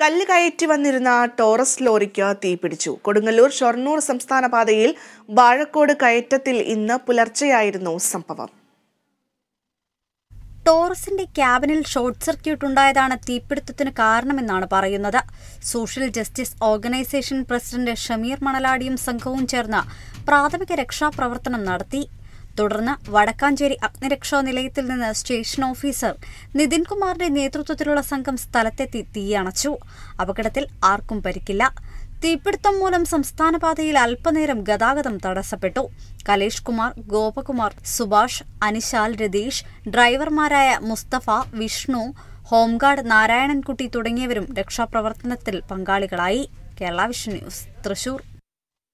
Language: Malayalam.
കല്ല് കയറ്റി വന്നിരുന്ന ടോറസ് ലോറിക്ക് തീപിടിച്ചു കൊടുങ്ങല്ലൂർ ഷൊർണൂർ സംസ്ഥാന പാതയിൽ വാഴക്കോട് കയറ്റത്തിൽ ഇന്ന് പുലർച്ചെയായിരുന്നു സംഭവം ടോറസിന്റെ ക്യാബിനിൽ ഷോർട്ട് സർക്യൂട്ട് ഉണ്ടായതാണ് തീപിടുത്തത്തിന് കാരണമെന്നാണ് പറയുന്നത് social justice organisation president Shameer മണലാടിയും സംഘവും ചേർന്ന് പ്രാഥമിക രക്ഷാപ്രവർത്തനം നടത്തി തുടർന്ന് വടക്കാഞ്ചേരി അഗ്നിരക്ഷാ നിലയത്തിൽ നിന്ന് സ്റ്റേഷൻ ഓഫീസർ നിതിൻ കുമാറിന്റെ നേതൃത്വത്തിലുള്ള സംഘം സ്ഥലത്തെത്തി തീയണച്ചു അപകടത്തിൽ ആർക്കും പരിക്കില്ല തീപിടുത്തം മൂലം സംസ്ഥാന പാതയിൽ അല്പനേരം ഗതാഗതം തടസ്സപ്പെട്ടു കലേഷ് കുമാർ ഗോപകുമാർ സുഭാഷ് അനിശാൽ രതീഷ് ഡ്രൈവർമാരായ മുസ്തഫ വിഷ്ണു ഹോംഗാർഡ് നാരായണൻകുട്ടി തുടങ്ങിയവരും രക്ഷാപ്രവർത്തനത്തിൽ പങ്കാളികളായി കേരള വിഷൻ ന്യൂസ് തൃശൂർ